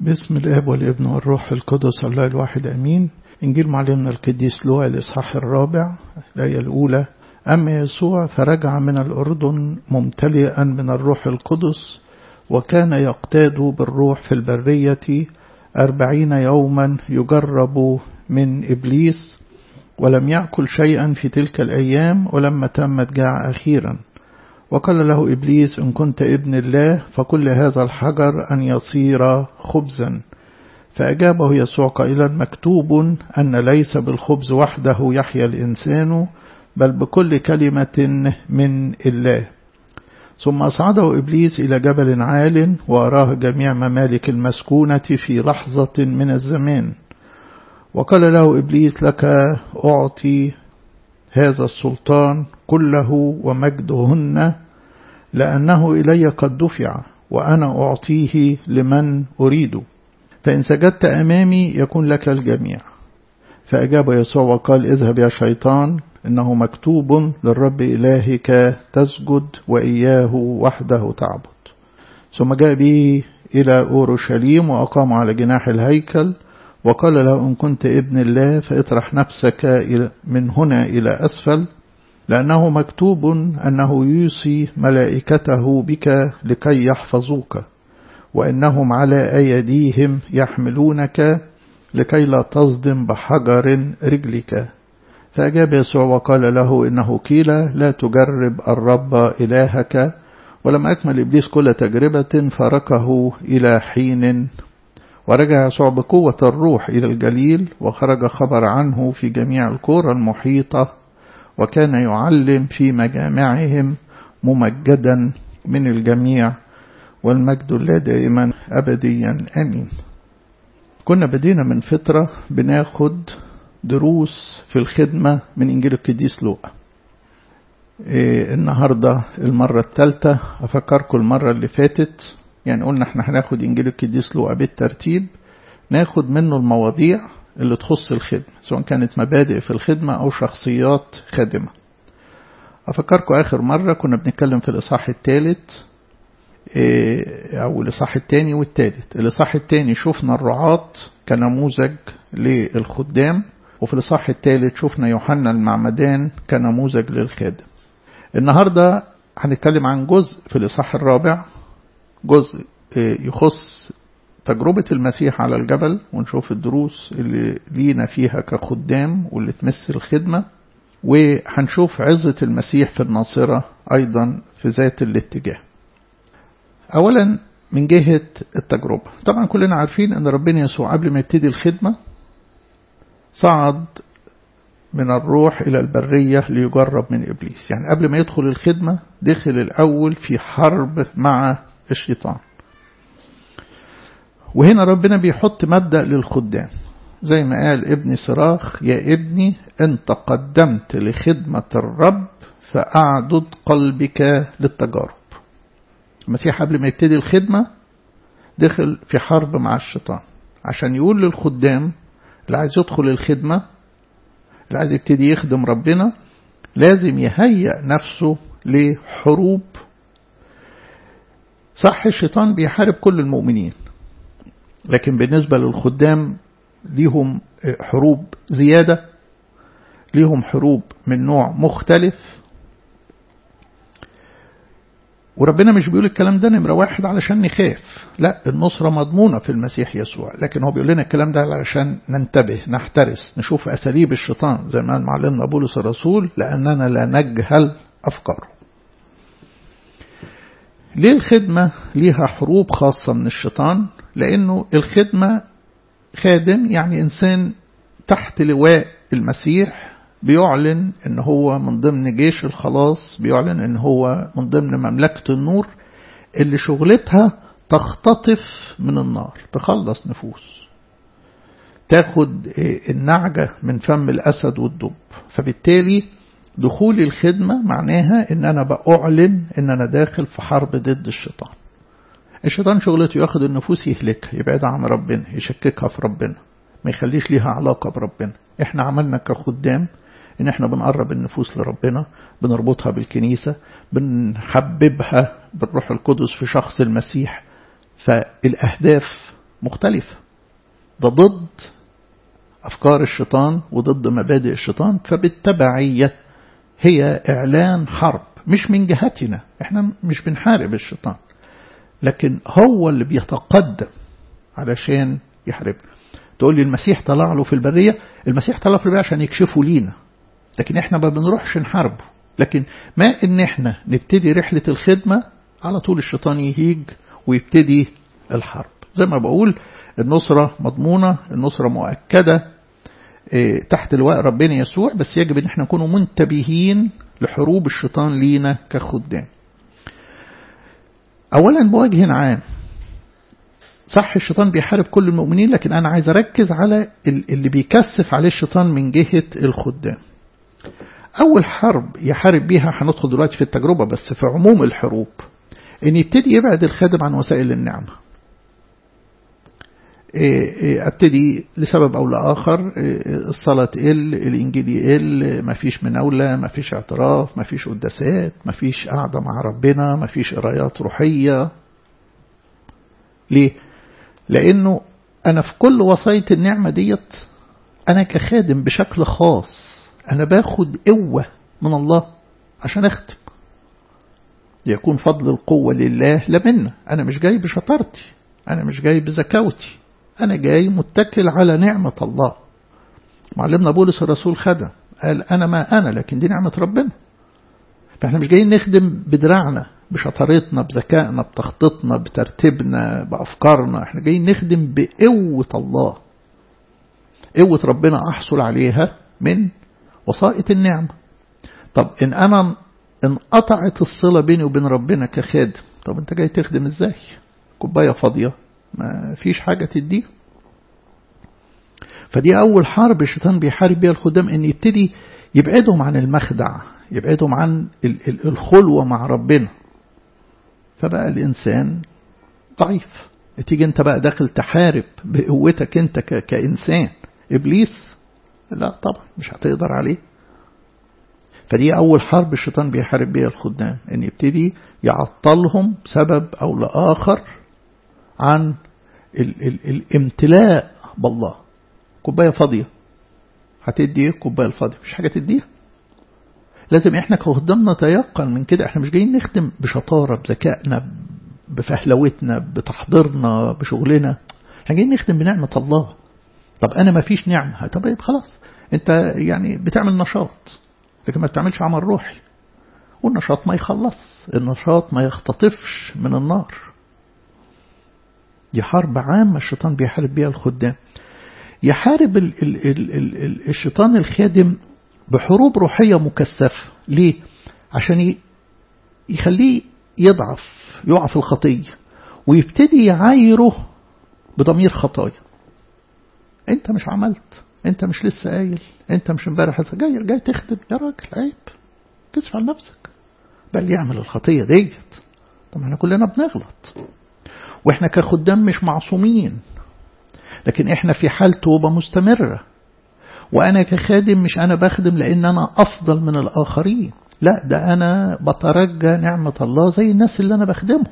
باسم الاب والابن والروح القدس الله الواحد امين انجيل معلمنا القديس لوقا الاصحاح الرابع الايه الاولى اما يسوع فرجع من الاردن ممتلئا من الروح القدس وكان يقتاد بالروح في البريه أربعين يوما يجرب من إبليس ولم يأكل شيئا في تلك الأيام ولما تمت جاع أخيرا وقال له إبليس إن كنت ابن الله فكل هذا الحجر أن يصير خبزا فأجابه يسوع قائلا مكتوب أن ليس بالخبز وحده يحيا الإنسان بل بكل كلمة من الله ثم أصعده إبليس إلى جبل عال وأراه جميع ممالك المسكونة في لحظة من الزمان وقال له إبليس لك أعطي هذا السلطان كله ومجدهن لأنه إلي قد دفع وأنا أعطيه لمن أريد فإن سجدت أمامي يكون لك الجميع فأجاب يسوع وقال اذهب يا شيطان إنه مكتوب للرب إلهك تسجد وإياه وحده تعبد ثم جاء به إلى أورشليم وأقام على جناح الهيكل وقال له إن كنت ابن الله فاطرح نفسك من هنا إلى أسفل لأنه مكتوب أنه يوصي ملائكته بك لكي يحفظوك وإنهم على أيديهم يحملونك لكي لا تصدم بحجر رجلك فأجاب يسوع وقال له إنه قيل لا تجرب الرب إلهك ولم أكمل إبليس كل تجربة فركه إلى حين ورجع يسوع بقوة الروح إلى الجليل وخرج خبر عنه في جميع القرى المحيطة وكان يعلم في مجامعهم ممجدا من الجميع والمجد لا دائما أبديا آمين كنا بدينا من فترة بناخد دروس في الخدمة من إنجيل القديس لوقا إيه النهاردة المرة الثالثة أفكركم المرة اللي فاتت يعني قلنا احنا هناخد إنجيل القديس لوقا بالترتيب ناخد منه المواضيع اللي تخص الخدمة سواء كانت مبادئ في الخدمة أو شخصيات خادمة أفكركم آخر مرة كنا بنتكلم في الإصحاح الثالث أو الإصحاح الثاني والثالث الإصحاح الثاني شفنا الرعاة كنموذج للخدام وفي الإصحاح الثالث شفنا يوحنا المعمدان كنموذج للخادم النهاردة هنتكلم عن جزء في الإصحاح الرابع جزء يخص تجربة المسيح على الجبل ونشوف الدروس اللي لينا فيها كخدام واللي تمس الخدمة وهنشوف عزة المسيح في الناصرة أيضا في ذات الاتجاه أولا من جهة التجربة طبعا كلنا عارفين أن ربنا يسوع قبل ما يبتدي الخدمة صعد من الروح إلى البرية ليجرب من إبليس يعني قبل ما يدخل الخدمة دخل الأول في حرب مع الشيطان وهنا ربنا بيحط مبدأ للخدام زي ما قال ابن صراخ يا ابني انت قدمت لخدمة الرب فأعدد قلبك للتجارب المسيح قبل ما يبتدي الخدمة دخل في حرب مع الشيطان عشان يقول للخدام اللي عايز يدخل الخدمة اللي عايز يبتدي يخدم ربنا لازم يهيأ نفسه لحروب صح الشيطان بيحارب كل المؤمنين لكن بالنسبة للخدام ليهم حروب زيادة ليهم حروب من نوع مختلف وربنا مش بيقول الكلام ده نمرة واحد علشان نخاف لا النصرة مضمونة في المسيح يسوع لكن هو بيقول لنا الكلام ده علشان ننتبه نحترس نشوف أساليب الشيطان زي ما معلمنا بولس الرسول لأننا لا نجهل أفكاره ليه الخدمة ليها حروب خاصة من الشيطان لأنه الخدمة خادم يعني إنسان تحت لواء المسيح بيعلن ان هو من ضمن جيش الخلاص بيعلن ان هو من ضمن مملكة النور اللي شغلتها تختطف من النار تخلص نفوس تاخد النعجة من فم الأسد والدب فبالتالي دخول الخدمة معناها ان انا بأعلن ان انا داخل في حرب ضد الشيطان الشيطان شغلته ياخد النفوس يهلكها يبعدها عن ربنا يشككها في ربنا ما يخليش ليها علاقة بربنا احنا عملنا كخدام ان احنا بنقرب النفوس لربنا بنربطها بالكنيسة بنحببها بالروح القدس في شخص المسيح فالأهداف مختلفة ده ضد أفكار الشيطان وضد مبادئ الشيطان فبالتبعية هي إعلان حرب مش من جهتنا احنا مش بنحارب الشيطان لكن هو اللي بيتقدم علشان يحارب تقول لي المسيح طلع له في البرية المسيح طلع في البرية عشان يكشفوا لينا لكن احنا ما بنروحش نحاربه لكن ما ان احنا نبتدي رحلة الخدمة على طول الشيطان يهيج ويبتدي الحرب زي ما بقول النصرة مضمونة النصرة مؤكدة تحت لواء ربنا يسوع بس يجب ان احنا نكون منتبهين لحروب الشيطان لينا كخدام اولا بوجه عام صح الشيطان بيحارب كل المؤمنين لكن انا عايز اركز على اللي بيكثف عليه الشيطان من جهة الخدام اول حرب يحارب بيها هندخل دلوقتي في التجربة بس في عموم الحروب ان يبتدي يبعد الخادم عن وسائل النعمه ابتدي لسبب او لاخر الصلاه تقل الانجيل يقل مفيش مناوله مفيش اعتراف مفيش قداسات مفيش قعده مع ربنا مفيش قرايات روحيه ليه لانه انا في كل وصايه النعمه ديت انا كخادم بشكل خاص انا باخد قوه من الله عشان اختم يكون فضل القوه لله لا منا انا مش جاي بشطارتي انا مش جاي بزكاوتي أنا جاي متكل على نعمة الله معلمنا بولس الرسول خدم قال أنا ما أنا لكن دي نعمة ربنا فإحنا مش جايين نخدم بدراعنا بشطارتنا بذكائنا بتخطيطنا بترتيبنا بأفكارنا إحنا جايين نخدم بقوة الله قوة ربنا أحصل عليها من وسائط النعمة طب إن أنا انقطعت الصلة بيني وبين ربنا كخادم طب أنت جاي تخدم إزاي كوباية فاضية ما فيش حاجة تديه فدي أول حرب الشيطان بيحارب بيها الخدام إن يبتدي يبعدهم عن المخدع يبعدهم عن الخلوة مع ربنا فبقى الإنسان ضعيف تيجي أنت بقى داخل تحارب بقوتك أنت كإنسان إبليس لا طبعا مش هتقدر عليه فدي أول حرب الشيطان بيحارب بيها الخدام إن يبتدي يعطلهم سبب أو لآخر عن ال ال الامتلاء بالله كوباية فاضية هتدي ايه الكوباية الفاضية مش حاجة تديها لازم احنا كخدام نتيقن من كده احنا مش جايين نخدم بشطارة بذكائنا بفهلوتنا بتحضيرنا بشغلنا احنا جايين نخدم بنعمة الله طب انا ما فيش نعمة طب ايه خلاص انت يعني بتعمل نشاط لكن ما بتعملش عمل روحي والنشاط ما يخلص النشاط ما يختطفش من النار دي حرب عامة الشيطان بيحارب بيها الخدام يحارب ال ال ال ال ال الشيطان الخادم بحروب روحية مكثفة ليه؟ عشان يخليه يضعف يقع في الخطية ويبتدي يعايره بضمير خطايا انت مش عملت انت مش لسه قايل انت مش امبارح لسه جاي جاي تخدم يا راجل عيب كسف على نفسك بل يعمل الخطية ديت طب احنا كلنا بنغلط واحنا كخدام مش معصومين لكن احنا في حال توبة مستمرة وانا كخادم مش انا بخدم لان انا افضل من الاخرين لا ده انا بترجى نعمة الله زي الناس اللي انا بخدمهم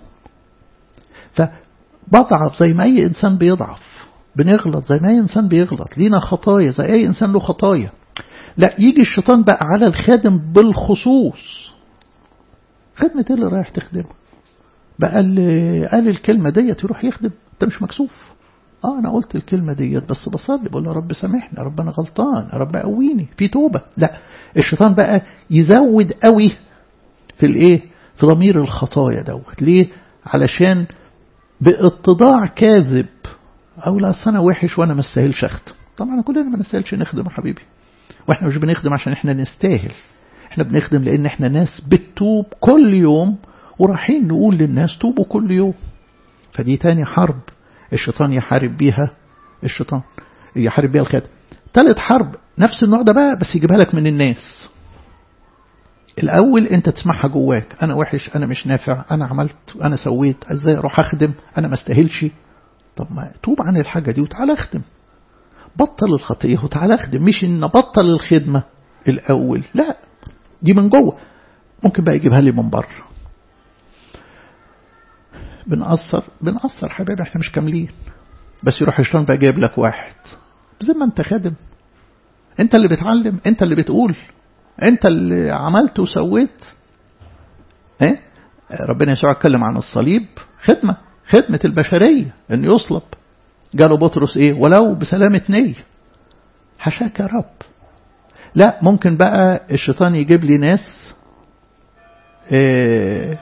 فبضعف زي ما اي انسان بيضعف بنغلط زي ما اي انسان بيغلط لينا خطايا زي اي انسان له خطايا لا يجي الشيطان بقى على الخادم بالخصوص خدمة اللي رايح تخدمه بقى اللي قال الكلمة ديت يروح يخدم انت مش مكسوف اه انا قلت الكلمة ديت بس بصلي بقول يا رب سامحني يا رب انا غلطان يا رب قويني في توبة لا الشيطان بقى يزود قوي في الايه في ضمير الخطايا دوت ليه علشان باتضاع كاذب او لا انا وحش وانا ما استاهلش اخدم طبعا كلنا ما نستاهلش نخدم يا حبيبي واحنا مش بنخدم عشان احنا نستاهل احنا بنخدم لان احنا ناس بتتوب كل يوم ورايحين نقول للناس توبوا كل يوم فدي تاني حرب الشيطان يحارب بيها الشيطان يحارب بيها الخادم ثالث حرب نفس النوع ده بقى بس يجيبها لك من الناس الأول أنت تسمعها جواك أنا وحش أنا مش نافع أنا عملت أنا سويت إزاي أروح أخدم أنا ما استاهلش طب ما توب عن الحاجة دي وتعالى أخدم بطل الخطية وتعالى أخدم مش إن بطل الخدمة الأول لا دي من جوه ممكن بقى يجيبها لي من بره بنقصر بنقصر حبايبي احنا مش كاملين بس يروح الشيطان بقى جايب لك واحد زي ما انت خادم انت اللي بتعلم انت اللي بتقول انت اللي عملت وسويت ايه ربنا يسوع اتكلم عن الصليب خدمة خدمة البشرية ان يصلب قالوا بطرس ايه ولو بسلامة نية حشاك يا رب لا ممكن بقى الشيطان يجيب لي ناس إيه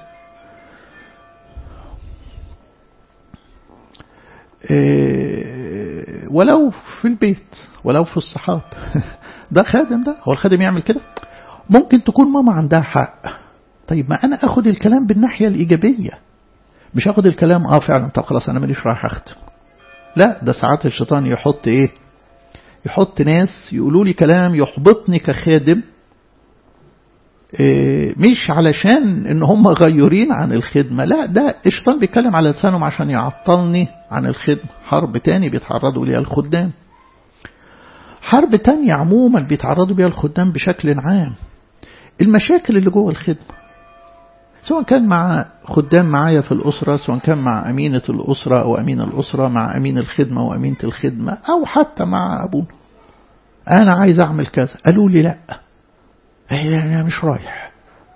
إيه ولو في البيت ولو في الصحاب ده خادم ده هو الخادم يعمل كده ممكن تكون ماما عندها حق طيب ما أنا أخد الكلام بالناحية الإيجابية مش أخد الكلام آه فعلا طب خلاص أنا ماليش رايح أختم لا ده ساعات الشيطان يحط إيه يحط ناس يقولوا لي كلام يحبطني كخادم إيه مش علشان ان هم غيورين عن الخدمة لا ده الشيطان بيتكلم على لسانهم عشان يعطلني عن الخدمة حرب تاني بيتعرضوا ليها الخدام حرب تانية عموما بيتعرضوا بيها الخدام بشكل عام المشاكل اللي جوه الخدمة سواء كان مع خدام معايا في الأسرة سواء كان مع أمينة الأسرة أو أمين الأسرة مع أمين الخدمة وأمينة الخدمة أو حتى مع أبونا أنا عايز أعمل كذا قالوا لي لأ أنا مش رايح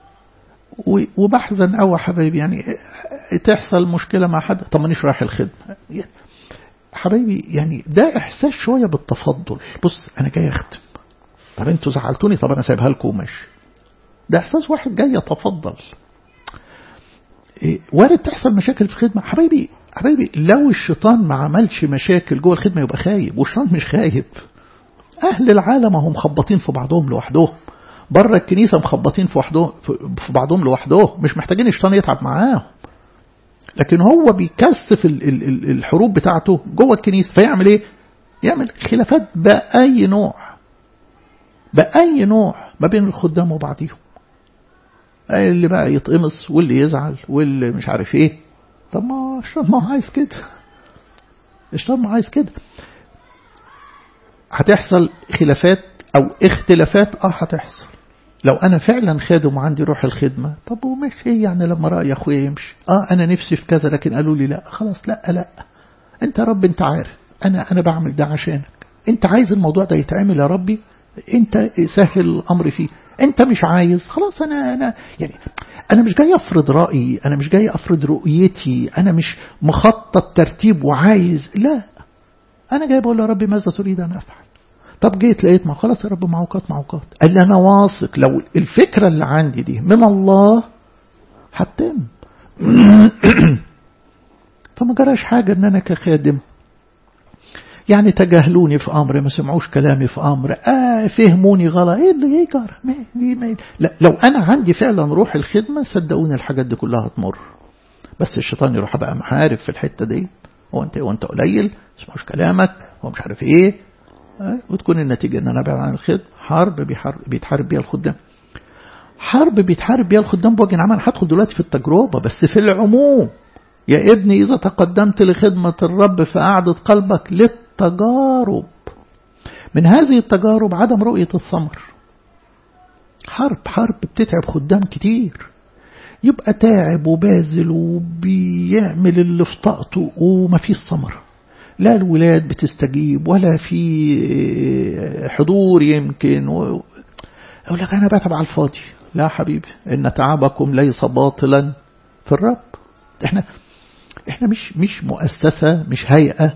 وبحزن أوي حبايبي يعني تحصل مشكلة مع حد طب مانيش رايح الخدمة حبايبي يعني ده إحساس شوية بالتفضل بص أنا جاي أخدم طب أنتوا زعلتوني طب أنا سايبها لكم وماشي ده إحساس واحد جاي يتفضل وارد تحصل مشاكل في الخدمة حبايبي حبايبي لو الشيطان ما عملش مشاكل جوه الخدمة يبقى خايب والشيطان مش خايب أهل العالم هم مخبطين في بعضهم لوحدهم بره الكنيسة مخبطين في, وحدهم في بعضهم لوحدهم مش محتاجين الشيطان يتعب معاهم لكن هو بيكثف الحروب بتاعته جوه الكنيسة فيعمل ايه يعمل خلافات بأي نوع بأي نوع ما بين الخدام وبعضهم اللي بقى يتقمص واللي يزعل واللي مش عارف ايه طب ما الشيطان ما عايز كده الشيطان ما عايز كده هتحصل خلافات او اختلافات اه هتحصل لو انا فعلا خادم وعندي روح الخدمة طب وماشي ايه يعني لما رأي اخويا يمشي اه انا نفسي في كذا لكن قالوا لي لا خلاص لا لا انت يا رب انت عارف انا انا بعمل ده عشانك انت عايز الموضوع ده يتعمل يا ربي انت سهل الامر فيه انت مش عايز خلاص انا انا يعني انا مش جاي افرض رايي انا مش جاي افرض رؤيتي انا مش مخطط ترتيب وعايز لا انا جاي بقول يا ربي ماذا تريد ان افعل طب جيت لقيت ما خلاص يا رب معوقات معوقات قال لي انا واثق لو الفكره اللي عندي دي من الله هتتم فما جراش حاجه ان انا كخادم يعني تجاهلوني في أمر ما سمعوش كلامي في أمر آه فهموني غلط إيه اللي يجر ما لا لو أنا عندي فعلا روح الخدمة صدقوني الحاجات دي كلها هتمر بس الشيطان يروح بقى محارب في الحتة دي هو أنت وأنت قليل سمعوش كلامك هو مش عارف إيه آه وتكون النتيجة إن أنا أبعد عن الخدمة حرب بيحارب بيتحارب بيها الخدام حرب بيتحارب بيها الخدام بوجه عام هدخل دلوقتي في التجربة بس في العموم يا ابني إذا تقدمت لخدمة الرب فأعدد قلبك للتجارب من هذه التجارب عدم رؤية الثمر حرب حرب بتتعب خدام كتير يبقى تاعب وبازل وبيعمل اللي في طاقته ومفيش ثمر لا الولاد بتستجيب ولا في حضور يمكن و... أقول لك أنا بتعب على الفاضي لا حبيبي إن تعبكم ليس باطلا في الرب احنا احنا مش مش مؤسسة مش هيئة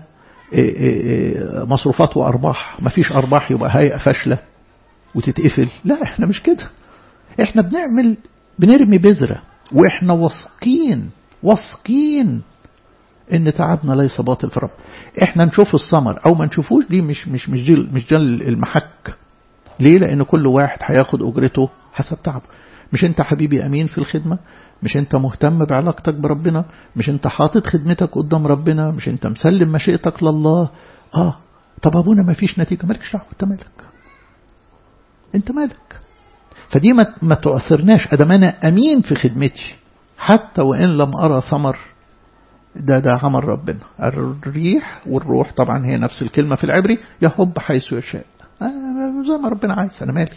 مصروفات وأرباح ما فيش أرباح يبقى هيئة فاشلة وتتقفل لا احنا مش كده احنا بنعمل بنرمي بذرة واحنا واثقين واثقين ان تعبنا ليس باطل في الرب احنا نشوف الثمر او ما نشوفوش دي مش مش مش دي مش ده المحك ليه لان كل واحد هياخد اجرته حسب تعبه مش انت حبيبي امين في الخدمه مش انت مهتم بعلاقتك بربنا مش انت حاطط خدمتك قدام ربنا مش انت مسلم مشيئتك لله اه طب ابونا ما فيش نتيجه مالكش دعوه انت مالك انت مالك فدي ما, ما تؤثرناش ادام انا امين في خدمتي حتى وان لم ارى ثمر ده ده عمل ربنا الريح والروح طبعا هي نفس الكلمه في العبري يهب حيث يشاء آه زي ما ربنا عايز انا مالي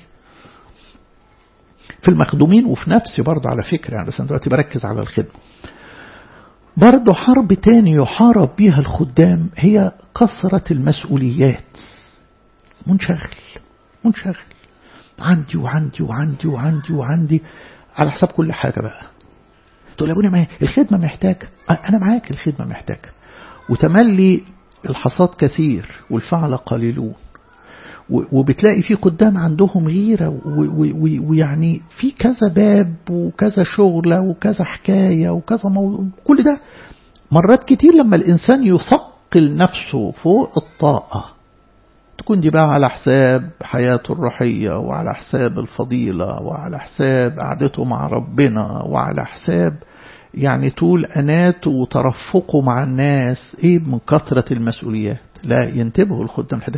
في المخدومين وفي نفسي برضه على فكرة يعني بس أنا دلوقتي بركز على الخدمة برضه حرب تاني يحارب بيها الخدام هي كثرة المسؤوليات منشغل منشغل عندي وعندي وعندي وعندي وعندي على حساب كل حاجة بقى تقول يا ابونا ما الخدمة محتاجة أنا معاك الخدمة محتاجة وتملي الحصاد كثير والفعل قليلون وبتلاقي في قدام عندهم غيرة ويعني في كذا باب وكذا شغلة وكذا حكاية وكذا موضوع كل ده مرات كتير لما الإنسان يثقل نفسه فوق الطاقة تكون دي بقى على حساب حياته الروحية وعلى حساب الفضيلة وعلى حساب قعدته مع ربنا وعلى حساب يعني طول أناته وترفقه مع الناس إيه من كثرة المسؤوليات لا ينتبهوا الخدام الحدث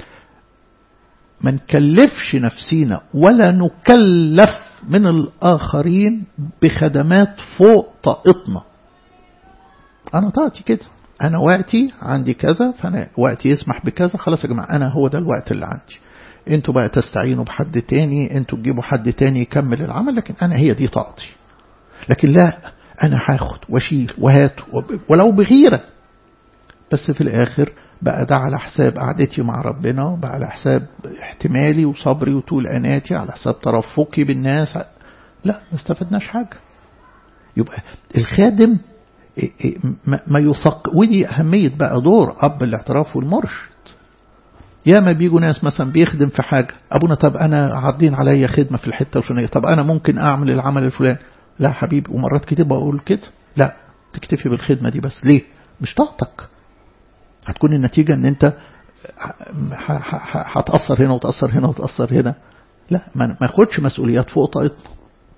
ما نكلفش نفسينا ولا نكلف من الآخرين بخدمات فوق طاقتنا أنا طاقتي كده أنا وقتي عندي كذا فأنا وقتي يسمح بكذا خلاص يا جماعة أنا هو ده الوقت اللي عندي انتوا بقى تستعينوا بحد تاني انتوا تجيبوا حد تاني يكمل العمل لكن أنا هي دي طاقتي لكن لا أنا هاخد واشيل وهات ولو بغيرة بس في الآخر بقى ده على حساب قعدتي مع ربنا وبقى على حساب احتمالي وصبري وطول أناتي على حساب ترفقي بالناس لا ما استفدناش حاجة يبقى الخادم ما يثق ودي أهمية بقى دور أب الاعتراف والمرشد ياما بيجوا ناس مثلا بيخدم في حاجة أبونا طب أنا عارضين عليا خدمة في الحتة الفلانية طب أنا ممكن أعمل العمل الفلاني لا حبيبي ومرات كتير بقول كده لا تكتفي بالخدمة دي بس ليه مش طاقتك هتكون النتيجة ان انت هتأثر هنا وتأثر هنا وتأثر هنا لا ما ياخدش مسؤوليات فوق طاقتنا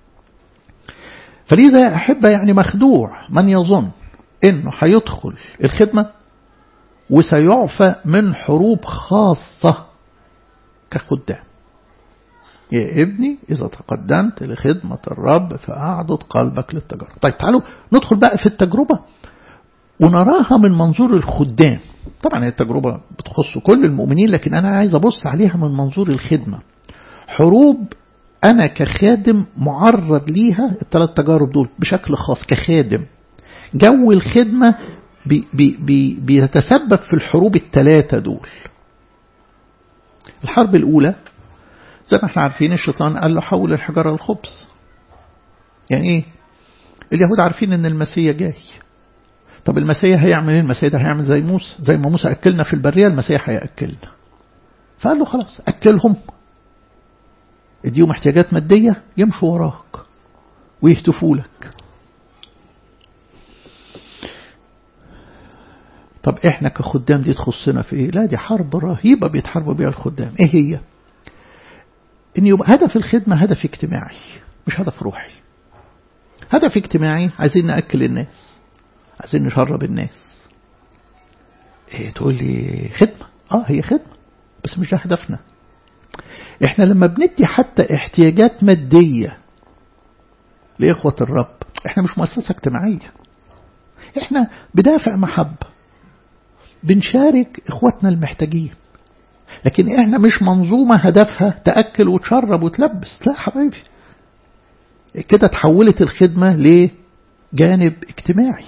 فلذا أحب يعني مخدوع من يظن انه هيدخل الخدمة وسيعفى من حروب خاصة كخدام يا ابني إذا تقدمت لخدمة الرب فأعدد قلبك للتجربة طيب تعالوا ندخل بقى في التجربة ونراها من منظور الخدام طبعا التجربة بتخص كل المؤمنين لكن أنا عايز أبص عليها من منظور الخدمة حروب أنا كخادم معرض ليها الثلاث تجارب دول بشكل خاص كخادم جو الخدمة بي بي بي بيتسبب في الحروب الثلاثة دول الحرب الأولى زي ما احنا عارفين الشيطان قال له حول الحجارة الخبز يعني ايه اليهود عارفين ان المسيح جاي طب المسيح هيعمل ايه المسيح ده هيعمل زي موسى زي ما موسى أكلنا في البرية المسيح هيأكلنا فقال له خلاص أكلهم اديهم احتياجات مادية يمشوا وراك ويهتفوا لك طب احنا كخدام دي تخصنا في ايه لا دي حرب رهيبة بيتحاربوا بيها الخدام ايه هي ان يبقى هدف الخدمة هدف اجتماعي مش هدف روحي هدف اجتماعي عايزين نأكل الناس عايزين نشرب الناس ايه تقول لي خدمة اه هي خدمة بس مش ده هدفنا احنا لما بندي حتى احتياجات مادية لإخوة الرب احنا مش مؤسسة اجتماعية احنا بدافع محبة بنشارك اخواتنا المحتاجين لكن احنا مش منظومة هدفها تأكل وتشرب وتلبس لا حبايبي كده تحولت الخدمة لجانب اجتماعي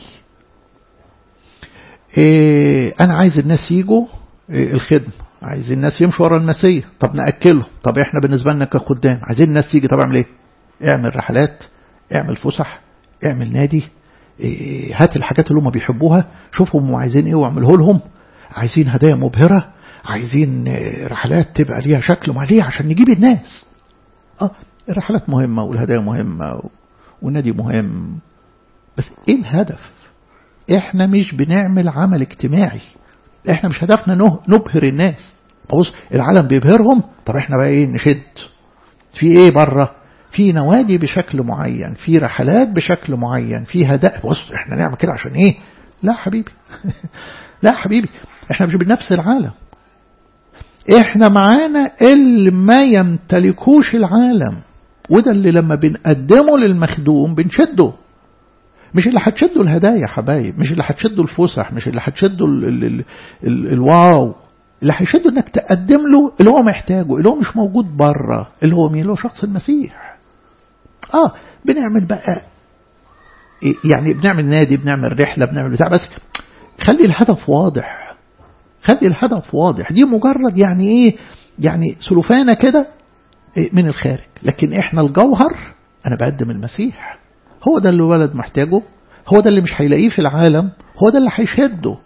إيه أنا عايز الناس يجوا إيه الخدمة عايز الناس يمشوا ورا المسيح طب نأكلهم طب احنا بالنسبة لنا كخدام عايزين الناس تيجي طب اعمل ايه اعمل رحلات اعمل فسح اعمل نادي إيه هات الحاجات اللي هم بيحبوها شوفهم وعايزين ايه واعمله لهم عايزين هدايا مبهرة عايزين رحلات تبقى ليها شكل معين عشان نجيب الناس اه الرحلات مهمة والهدايا مهمة والنادي مهم بس ايه الهدف احنا مش بنعمل عمل اجتماعي احنا مش هدفنا نبهر الناس بص العالم بيبهرهم طب احنا بقى ايه نشد في ايه بره في نوادي بشكل معين في رحلات بشكل معين في هدايا بص احنا نعمل كده عشان ايه لا حبيبي لا حبيبي احنا مش بنفس العالم احنا معانا اللي ما يمتلكوش العالم وده اللي لما بنقدمه للمخدوم بنشده مش اللي هتشدوا الهدايا يا حبايب مش اللي هتشدوا الفسح مش اللي هتشدوا ال ال ال ال الواو اللي هيشدوا انك تقدم له اللي هو محتاجه اللي هو مش موجود بره اللي هو مين اللي هو شخص المسيح اه بنعمل بقى يعني بنعمل نادي بنعمل رحلة بنعمل بتاع بس خلي الهدف واضح خلي الهدف واضح دي مجرد يعني ايه يعني سلوفانة كده من الخارج لكن احنا الجوهر انا بقدم المسيح هو ده اللي الولد محتاجه هو ده اللي مش هيلاقيه في العالم هو ده اللي هيشده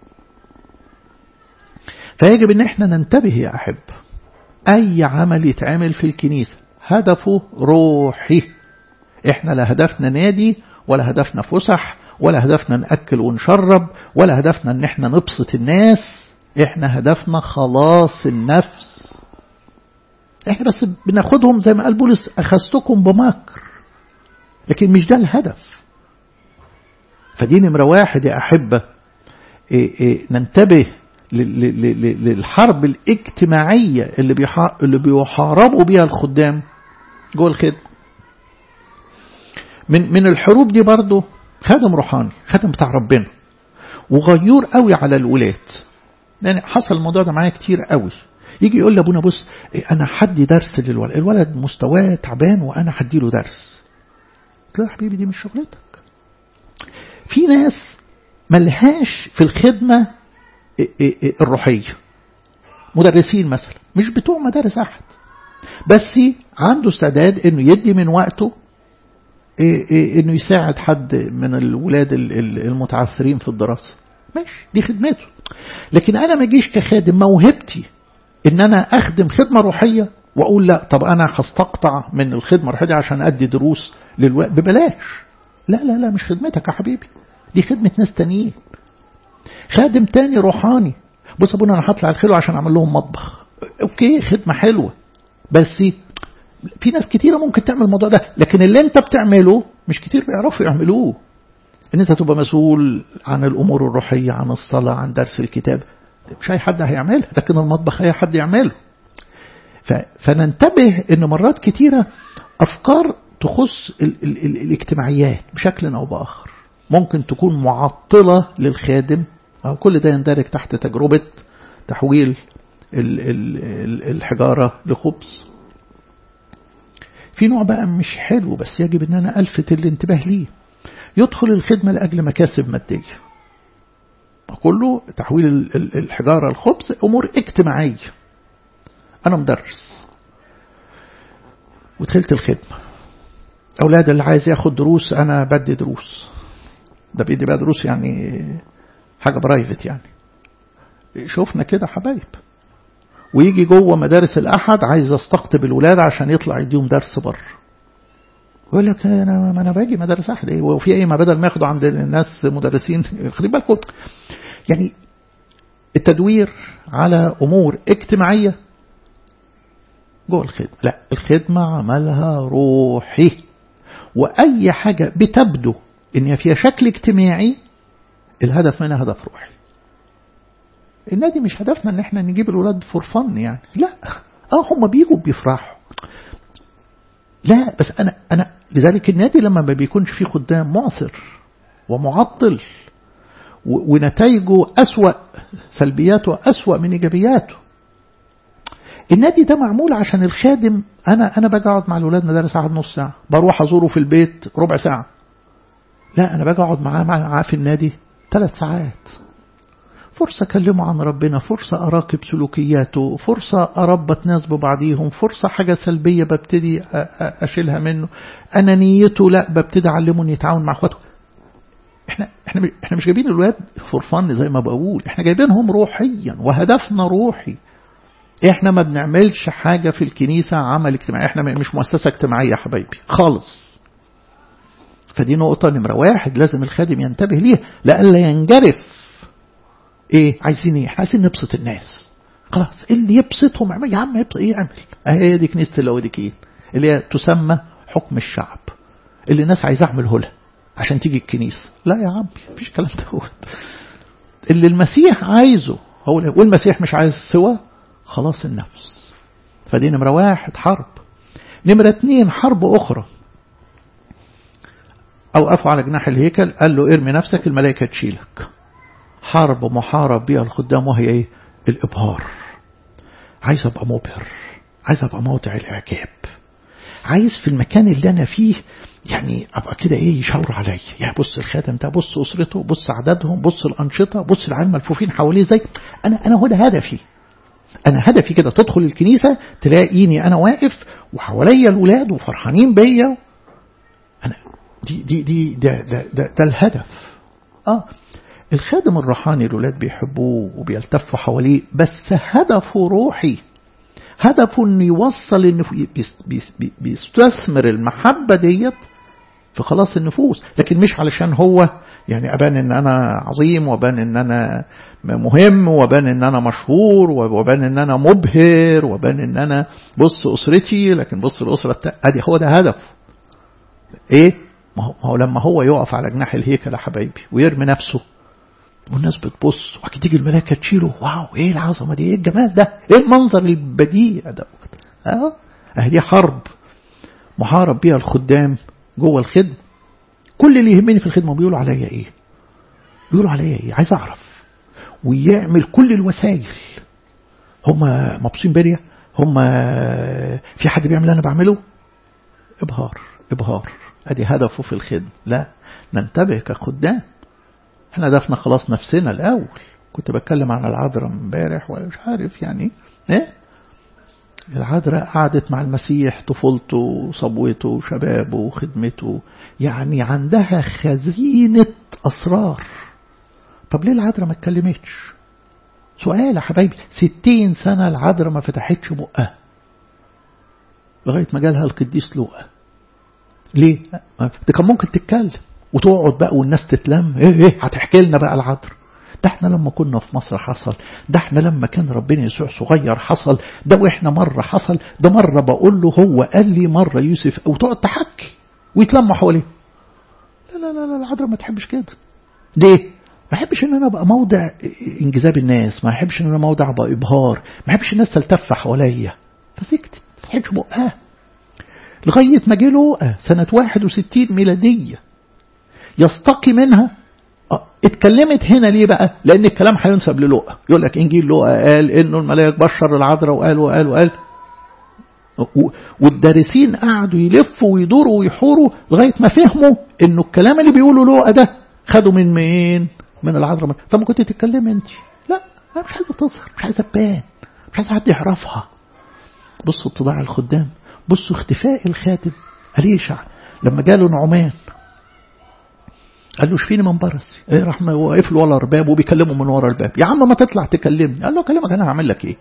فيجب ان احنا ننتبه يا احب اي عمل يتعمل في الكنيسة هدفه روحي احنا لا هدفنا نادي ولا هدفنا فسح ولا هدفنا نأكل ونشرب ولا هدفنا ان احنا نبسط الناس احنا هدفنا خلاص النفس احنا بس بناخدهم زي ما قال بولس اخذتكم بمكر لكن مش ده الهدف فدي نمرة واحد يا أحبة إيه إيه ننتبه للحرب الاجتماعية اللي اللي بيحاربوا بيها الخدام جوه الخدمة من من الحروب دي برضه خادم روحاني خادم بتاع ربنا وغيور قوي على الولاد يعني حصل الموضوع ده معايا كتير قوي يجي يقول لابونا بص انا حدي درس للولد الولد مستواه تعبان وانا هديله درس قلت له يا حبيبي دي مش شغلتك في ناس ملهاش في الخدمة الروحية مدرسين مثلا مش بتوع مدارس أحد بس عنده استعداد انه يدي من وقته انه يساعد حد من الولاد المتعثرين في الدراسة ماشي دي خدمته لكن انا ما اجيش كخادم موهبتي ان انا اخدم خدمة روحية واقول لا طب انا هستقطع من الخدمة الروحية عشان ادي دروس للوقت ببلاش لا لا لا مش خدمتك يا حبيبي دي خدمة ناس تانيين خادم تاني روحاني بص ابونا انا هطلع الخلو عشان اعمل لهم مطبخ اوكي خدمة حلوة بس في ناس كتيرة ممكن تعمل الموضوع ده لكن اللي انت بتعمله مش كتير بيعرفوا يعملوه ان انت تبقى مسؤول عن الامور الروحية عن الصلاة عن درس الكتاب مش اي حد هيعملها لكن المطبخ اي حد يعمله فننتبه ان مرات كتيرة افكار تخص ال ال ال الاجتماعيات بشكل او باخر ممكن تكون معطلة للخادم أو كل ده يندرج تحت تجربة تحويل ال ال الحجارة لخبز في نوع بقى مش حلو بس يجب ان انا الفت الانتباه ليه يدخل الخدمة لأجل مكاسب مادية كله تحويل الحجارة الخبز أمور اجتماعية أنا مدرس ودخلت الخدمة أولاد اللي عايز ياخد دروس أنا بدي دروس ده بيدي بقى دروس يعني حاجة برايفت يعني شوفنا كده حبايب ويجي جوه مدارس الأحد عايز يستقطب الولاد عشان يطلع يديهم درس بره يقول لك انا ما انا باجي مدارس احد ايه وفي ايه ما بدل ما ياخدوا عند الناس مدرسين خلي بالكم يعني التدوير على امور اجتماعيه جوه الخدمه لا الخدمه عملها روحي واي حاجه بتبدو ان فيها شكل اجتماعي الهدف منها هدف روحي النادي مش هدفنا ان احنا نجيب الولاد فور فن يعني لا اه هم بيجوا بيفرحوا لا بس أنا أنا لذلك النادي لما ما بيكونش فيه خدام معثر ومعطل ونتائجه أسوأ سلبياته أسوأ من إيجابياته النادي ده معمول عشان الخادم أنا أنا باجي أقعد مع الولاد مدارس قاعد نص ساعة بروح أزوره في البيت ربع ساعة لا أنا باجي أقعد معاه معاه في النادي ثلاث ساعات فرصة أكلمه عن ربنا فرصة أراقب سلوكياته فرصة أربط ناس ببعضيهم فرصة حاجة سلبية ببتدي أشيلها منه أنانيته لا ببتدي أعلمه أن يتعاون مع أخواته احنا احنا احنا مش جايبين الولاد فور فن زي ما بقول احنا جايبينهم روحيا وهدفنا روحي احنا ما بنعملش حاجة في الكنيسة عمل اجتماعي احنا مش مؤسسة اجتماعية يا حبايبي خالص فدي نقطة نمرة واحد لازم الخادم ينتبه ليها لألا ينجرف ايه عايزين ايه عايزين نبسط الناس خلاص اللي يبسطهم اعمل يا عم يبسط ايه اعمل اهي دي كنيسة اللاوديكيين اللي هي تسمى حكم الشعب اللي الناس عايزه اعمله لها عشان تيجي الكنيسة لا يا عم مفيش كلام دوت اللي المسيح عايزه هو والمسيح مش عايز سوى خلاص النفس فدي نمرة واحد حرب نمرة اتنين حرب أخرى أوقفوا على جناح الهيكل قال له ارمي نفسك الملائكة تشيلك حرب محارب بها الخدام وهي ايه الإبهار عايز أبقى مبهر عايز أبقى موضع الإعجاب عايز في المكان اللي أنا فيه يعني ابقى كده ايه يشاوروا عليا يا بص الخاتم ده بص اسرته بص عددهم بص الانشطه بص العيال ملفوفين حواليه ازاي انا انا هو ده هدفي انا هدفي كده تدخل الكنيسه تلاقيني انا واقف وحواليا الولاد وفرحانين بيا انا دي دي دي ده ده, ده, ده الهدف اه الخادم الروحاني الولاد بيحبوه وبيلتفوا حواليه بس هدفه روحي هدفه انه يوصل انه بيستثمر المحبه ديت في خلاص النفوس لكن مش علشان هو يعني ابان ان انا عظيم وابان ان انا مهم وبان ان انا مشهور وبان ان انا مبهر وبان ان انا بص اسرتي لكن بص الاسره ادي هو ده هدف ايه ما هو لما هو يقف على جناح الهيكل يا حبايبي ويرمي نفسه والناس بتبص وبعدين تيجي الملائكه تشيله واو ايه العظمه دي ايه الجمال ده ايه المنظر البديع ده اه دي حرب محارب بيها الخدام جوه الخدمه كل اللي يهمني في الخدمه بيقولوا عليا ايه بيقولوا عليا ايه عايز اعرف ويعمل كل الوسائل هم مبسوطين بيا هم في حد بيعمل اللي انا بعمله ابهار ابهار ادي هدفه في الخدمه لا ننتبه كخدام احنا هدفنا خلاص نفسنا الاول كنت بتكلم عن العذراء امبارح ولا مش عارف يعني ايه العذراء قعدت مع المسيح طفولته وصبوته وشبابه وخدمته يعني عندها خزينة أسرار طب ليه العذراء ما اتكلمتش سؤال يا حبايبي ستين سنة العذراء ما فتحتش بقها لغاية ما جالها القديس لوقا ليه؟ ده كان ممكن تتكلم وتقعد بقى والناس تتلم ايه ايه هتحكي لنا بقى العذراء ده احنا لما كنا في مصر حصل ده احنا لما كان ربنا يسوع صغير حصل ده واحنا مرة حصل ده مرة بقول له هو قال لي مرة يوسف وتقعد تحكي ويتلموا حواليه لا لا لا لا العذراء ما تحبش كده ليه؟ ما احبش ان انا ابقى موضع انجذاب الناس ما احبش ان انا موضع ابقى ابهار ما احبش الناس تلتف حواليا فسكتت ما تحبش بقها لغاية ما جه لوقا سنة 61 ميلادية يستقي منها اتكلمت هنا ليه بقى لان الكلام هينسب للوقا يقول لك انجيل لوقا قال انه الملاك بشر العذراء وقال وقال وقال والدارسين قعدوا يلفوا ويدوروا ويحوروا لغايه ما فهموا انه الكلام اللي بيقوله لوقا ده خدوا من مين من العذراء طب ما كنت تتكلمي انت لا انا مش عايزه تظهر مش عايزه تبان مش عايزه حد يعرفها بصوا اتضاع الخدام بصوا اختفاء الخاتم أليشع لما جاله نعمان قال له شفيني من برصي ايه راح واقف له ورا الباب وبيكلمه من ورا الباب يا عم ما تطلع تكلمني قال له اكلمك انا هعمل لك ايه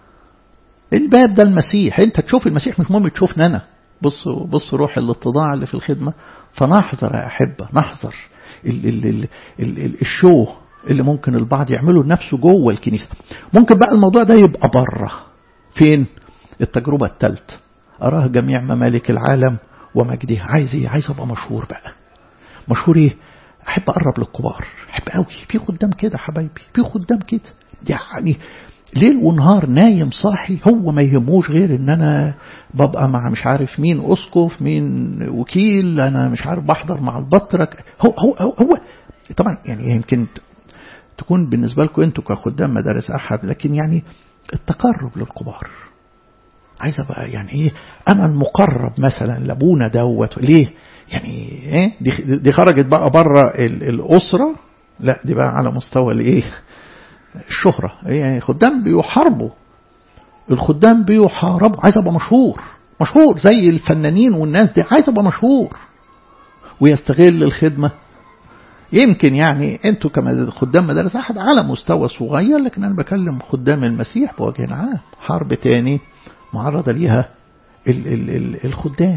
الباب ده المسيح انت تشوف المسيح مش مهم تشوفني انا بصوا بصوا روح الاتضاع اللي في الخدمه فنحذر يا احبه نحذر ال ال ال ال ال الشو اللي ممكن البعض يعمله لنفسه جوه الكنيسه ممكن بقى الموضوع ده يبقى بره فين التجربه الثالثه اراه جميع ممالك العالم ومجدها عايز ايه عايز ابقى مشهور بقى مشهور ايه احب اقرب للكبار احب قوي في خدام كده حبايبي في خدام كده يعني ليل ونهار نايم صاحي هو ما يهموش غير ان انا ببقى مع مش عارف مين اسقف مين وكيل انا مش عارف بحضر مع البطرك هو هو هو, هو طبعا يعني يمكن تكون بالنسبه لكم انتوا كخدام مدارس احد لكن يعني التقرب للكبار عايز ابقى يعني ايه انا المقرب مثلا لابونا دوت ليه يعني ايه دي, دي خرجت بقى بره الاسره لا دي بقى على مستوى الايه الشهرة يعني خدام بيحاربوا الخدام بيحاربوا عايز ابقى مشهور مشهور زي الفنانين والناس دي عايز ابقى مشهور ويستغل الخدمة يمكن يعني انتوا كخدام مدارس احد على مستوى صغير لكن انا بكلم خدام المسيح بوجه عام حرب تاني معرضة ليها ال ال ال الخدام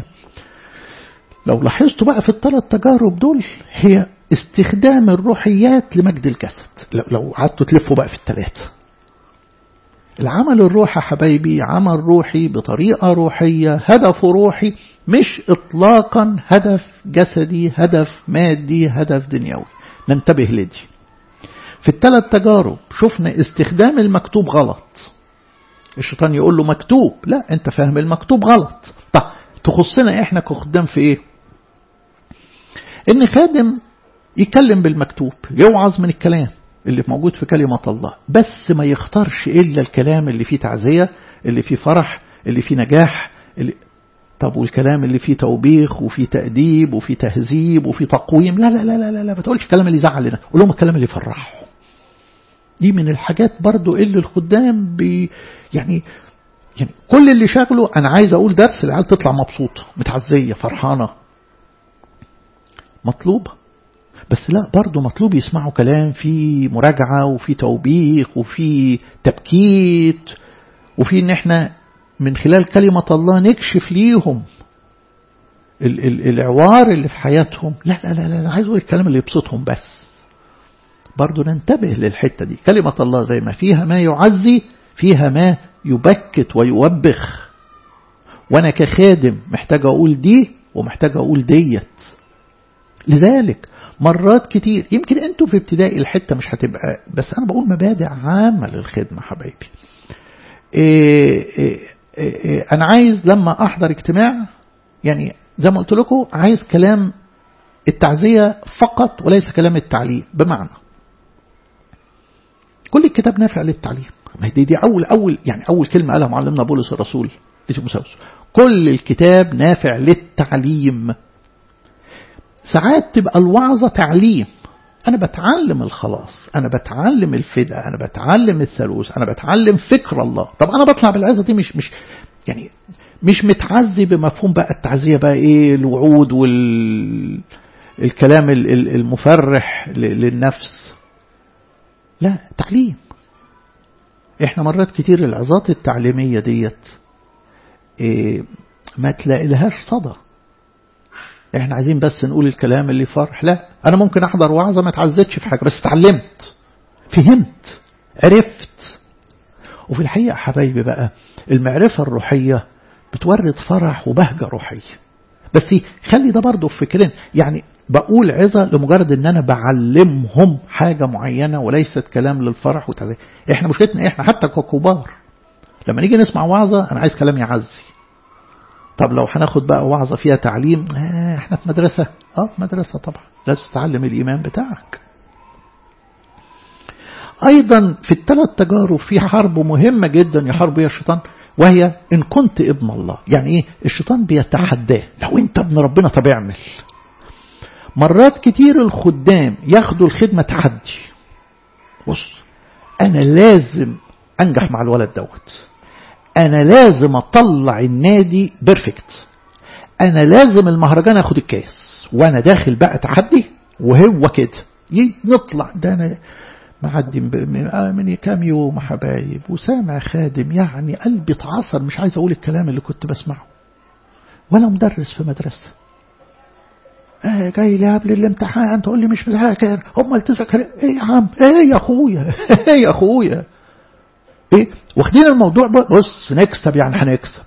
لو لاحظتوا بقى في الثلاث تجارب دول هي استخدام الروحيات لمجد الجسد لو قعدتوا تلفوا بقى في الثلاثة العمل الروحي حبايبي عمل روحي بطريقة روحية هدف روحي مش إطلاقا هدف جسدي هدف مادي هدف دنيوي ننتبه لدي في الثلاث تجارب شفنا استخدام المكتوب غلط الشيطان يقول له مكتوب لا انت فاهم المكتوب غلط طب تخصنا احنا كخدام في ايه ان خادم يتكلم بالمكتوب يوعظ من الكلام اللي موجود في كلمة الله بس ما يختارش إلا الكلام اللي فيه تعزية اللي فيه فرح اللي فيه نجاح اللي طب والكلام اللي فيه توبيخ وفيه تأديب وفيه تهذيب وفيه تقويم لا لا لا لا لا, لا ما تقولش الكلام اللي يزعل لنا قول لهم الكلام اللي يفرحهم دي من الحاجات برضو اللي الخدام بي يعني يعني كل اللي شغله انا عايز اقول درس العيال تطلع مبسوطه متعزيه فرحانه مطلوبه بس لا برضه مطلوب يسمعوا كلام فيه مراجعة وفيه توبيخ وفيه تبكيت وفيه ان احنا من خلال كلمة الله نكشف ليهم ال ال العوار اللي في حياتهم لا لا لا لا عايز اقول الكلام اللي يبسطهم بس برضه ننتبه للحتة دي كلمة الله زي ما فيها ما يعزي فيها ما يبكت ويوبخ وانا كخادم محتاج اقول دي ومحتاج اقول ديت لذلك مرات كتير يمكن انتوا في ابتدائي الحتة مش هتبقى بس انا بقول مبادئ عامة للخدمة حبايبي إيه إيه إيه انا عايز لما احضر اجتماع يعني زي ما قلت لكم عايز كلام التعزية فقط وليس كلام التعليم بمعنى كل الكتاب نافع للتعليم ما دي دي اول اول يعني اول كلمه قالها معلمنا بولس الرسول لتيموثاوس كل الكتاب نافع للتعليم ساعات تبقى الوعظة تعليم أنا بتعلم الخلاص أنا بتعلم الفداء أنا بتعلم الثالوث أنا بتعلم فكر الله طب أنا بطلع بالعظة دي مش مش يعني مش متعزي بمفهوم بقى التعزية بقى إيه الوعود وال الكلام المفرح للنفس لا تعليم احنا مرات كتير العظات التعليمية ديت إيه ما تلاقي لهاش صدى احنا عايزين بس نقول الكلام اللي فرح لا انا ممكن احضر وعظة ما اتعزتش في حاجة بس اتعلمت فهمت عرفت وفي الحقيقة حبايبي بقى المعرفة الروحية بتورد فرح وبهجة روحية بس خلي ده برضه في فكرين يعني بقول عظة لمجرد ان انا بعلمهم حاجة معينة وليست كلام للفرح وتعزية احنا مشكلتنا احنا حتى ككبار لما نيجي نسمع وعظة انا عايز كلام يعزي طب لو هناخد بقى وعظة فيها تعليم آه احنا في مدرسة اه في مدرسة طبعا لازم تتعلم الإيمان بتاعك أيضا في الثلاث تجارب في حرب مهمة جدا يحارب بها الشيطان وهي إن كنت ابن الله يعني إيه الشيطان بيتحداه لو أنت ابن ربنا طب اعمل مرات كتير الخدام ياخدوا الخدمة تحدي بص أنا لازم أنجح مع الولد دوت أنا لازم أطلع النادي بيرفكت أنا لازم المهرجان أخد الكاس وأنا داخل بقى تحدي وهو كده نطلع ده أنا معدي من كام يوم حبايب وسامع خادم يعني قلبي اتعصر مش عايز أقول الكلام اللي كنت بسمعه ولا مدرس في مدرسة آه جاي لي قبل الامتحان تقول لي مش مذاكر هم تذاكر ايه يا عم ايه يا اخويا ايه يا اخويا ايه واخدين الموضوع بص نكسب يعني هنكسب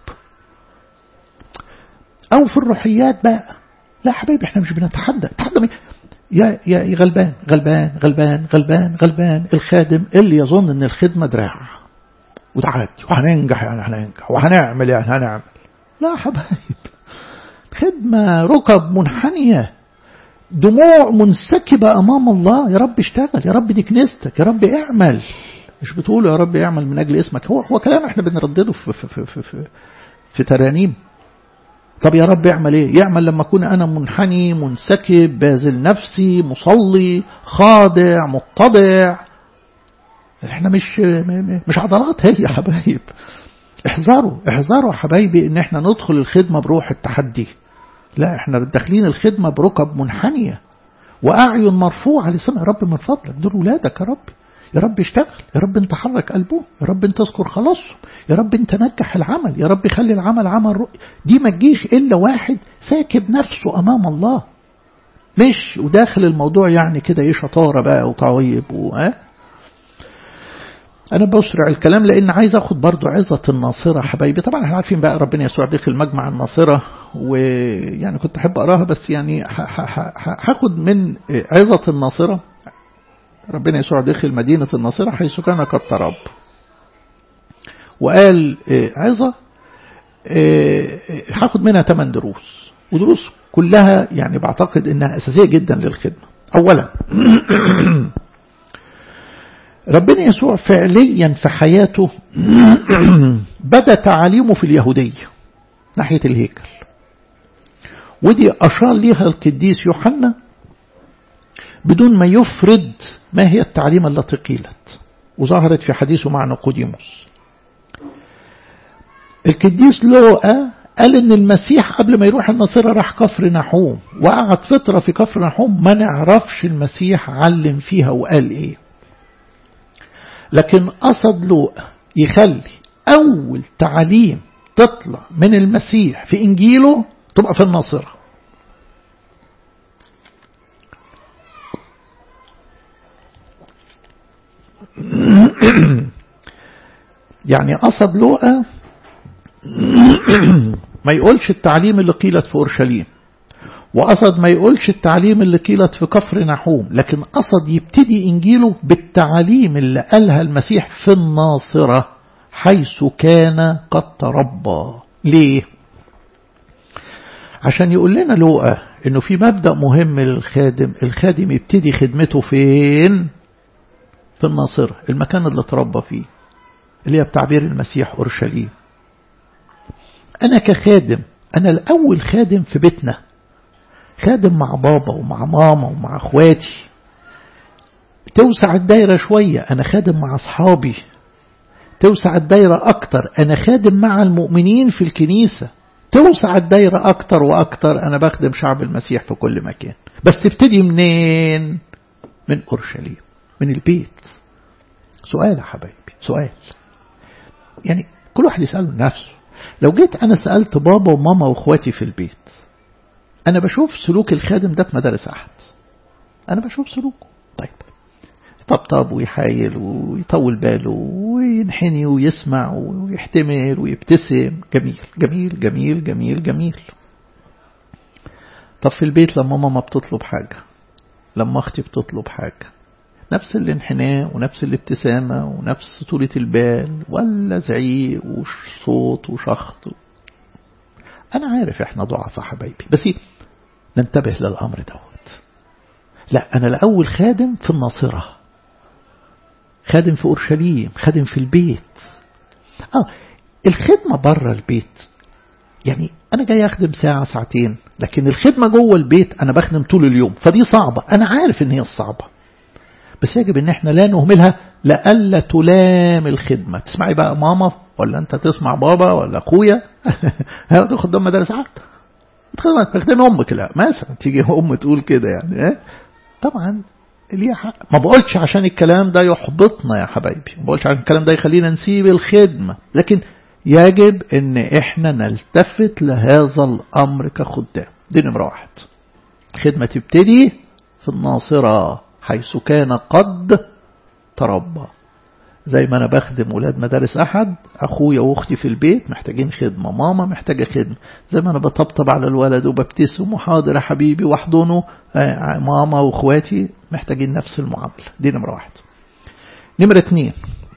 او في الروحيات بقى لا حبيبي احنا مش بنتحدى تحدى مين يا يا غلبان غلبان غلبان غلبان غلبان الخادم اللي يظن ان الخدمه دراع وتعدي وهننجح يعني هننجح وهنعمل يعني هنعمل لا حبايب خدمة ركب منحنية دموع منسكبة أمام الله يا رب اشتغل يا رب دي كنيستك يا رب اعمل مش بتقول يا رب اعمل من أجل اسمك هو هو كلام احنا بنردده في, في, في, في, في, في ترانيم طب يا رب يعمل ايه يعمل لما اكون انا منحني منسكب باذل نفسي مصلي خاضع متضع احنا مش مش عضلات هي يا حبايب احذروا احذروا يا حبايبي ان احنا ندخل الخدمة بروح التحدي لا احنا داخلين الخدمة بركب منحنية واعين مرفوعة لسمع يا رب من فضلك دول ولادك يا رب يا رب اشتغل يا رب انت حرك قلبه يا رب انت اذكر خلاصهم يا رب انت نجح العمل يا رب خلي العمل عمل رؤية دي ما تجيش الا واحد ساكب نفسه امام الله مش وداخل الموضوع يعني كده ايه شطاره بقى وطيب وها انا بسرع الكلام لان عايز اخد برضو عظة الناصرة حبايبي طبعا احنا عارفين بقى ربنا يسوع داخل مجمع الناصرة ويعني كنت احب اقراها بس يعني هاخد من عظة الناصرة ربنا يسوع داخل مدينة الناصرة حيث كان قد تراب وقال عظة هاخد منها 8 دروس ودروس كلها يعني بعتقد انها اساسية جدا للخدمة اولا ربنا يسوع فعليا في حياته بدا تعاليمه في اليهودية ناحية الهيكل ودي أشار ليها القديس يوحنا بدون ما يفرد ما هي التعليم التي قيلت وظهرت في حديثه مع نقوديموس القديس لوقا قال ان المسيح قبل ما يروح النصيرة راح كفر نحوم وقعد فترة في كفر نحوم ما نعرفش المسيح علم فيها وقال ايه لكن قصد لوقا يخلي اول تعليم تطلع من المسيح في انجيله تبقى في الناصرة يعني قصد لوقا ما يقولش التعليم اللي قيلت في أورشليم وقصد ما يقولش التعليم اللي قيلت في كفر نحوم لكن قصد يبتدي إنجيله بالتعليم اللي قالها المسيح في الناصرة حيث كان قد تربى ليه عشان يقول لنا لوقا انه في مبدأ مهم للخادم الخادم يبتدي خدمته فين في الناصرة المكان اللي تربى فيه اللي هي بتعبير المسيح أورشليم أنا كخادم أنا الأول خادم في بيتنا خادم مع بابا ومع ماما ومع أخواتي توسع الدايرة شوية أنا خادم مع أصحابي توسع الدايرة أكتر أنا خادم مع المؤمنين في الكنيسة توسع الدايرة أكتر وأكتر أنا بخدم شعب المسيح في كل مكان بس تبتدي منين من أورشليم من البيت سؤال يا حبايبي سؤال يعني كل واحد يسأله نفسه لو جيت أنا سألت بابا وماما وأخواتي في البيت أنا بشوف سلوك الخادم ده في مدارس أحد أنا بشوف سلوكه طيب يطبطب ويحايل ويطول باله وينحني ويسمع ويحتمل ويبتسم جميل جميل جميل جميل جميل طب في البيت لما ماما بتطلب حاجة لما أختي بتطلب حاجة نفس الانحناء ونفس الابتسامة ونفس طولة البال ولا زعيق وصوت وشخط أنا عارف إحنا ضعفاء حبايبي بس ننتبه للأمر دوت لا أنا الأول خادم في الناصرة خادم في أورشليم خادم في البيت آه الخدمة بره البيت يعني أنا جاي أخدم ساعة ساعتين لكن الخدمة جوه البيت أنا بخدم طول اليوم فدي صعبة أنا عارف إن هي الصعبة بس يجب ان احنا لا نهملها لألا تلام الخدمة تسمعي بقى ماما ولا انت تسمع بابا ولا اخويا هتاخد دم مدارس عاد تخدم امك لا مثلا تيجي ام تقول كده يعني اه؟ طبعا ليها حق ما بقولش عشان الكلام ده يحبطنا يا حبايبي ما بقولش عشان الكلام ده يخلينا نسيب الخدمة لكن يجب ان احنا نلتفت لهذا الامر كخدام دي نمرة واحد الخدمة تبتدي في الناصرة حيث كان قد تربى زي ما أنا بخدم ولاد مدارس أحد أخويا وأختي في البيت محتاجين خدمة ماما محتاجة خدمة زي ما أنا بطبطب على الولد وببتسم وحاضر يا حبيبي واحضنه ماما وأخواتي محتاجين نفس المعاملة دي نمرة واحد نمرة اتنين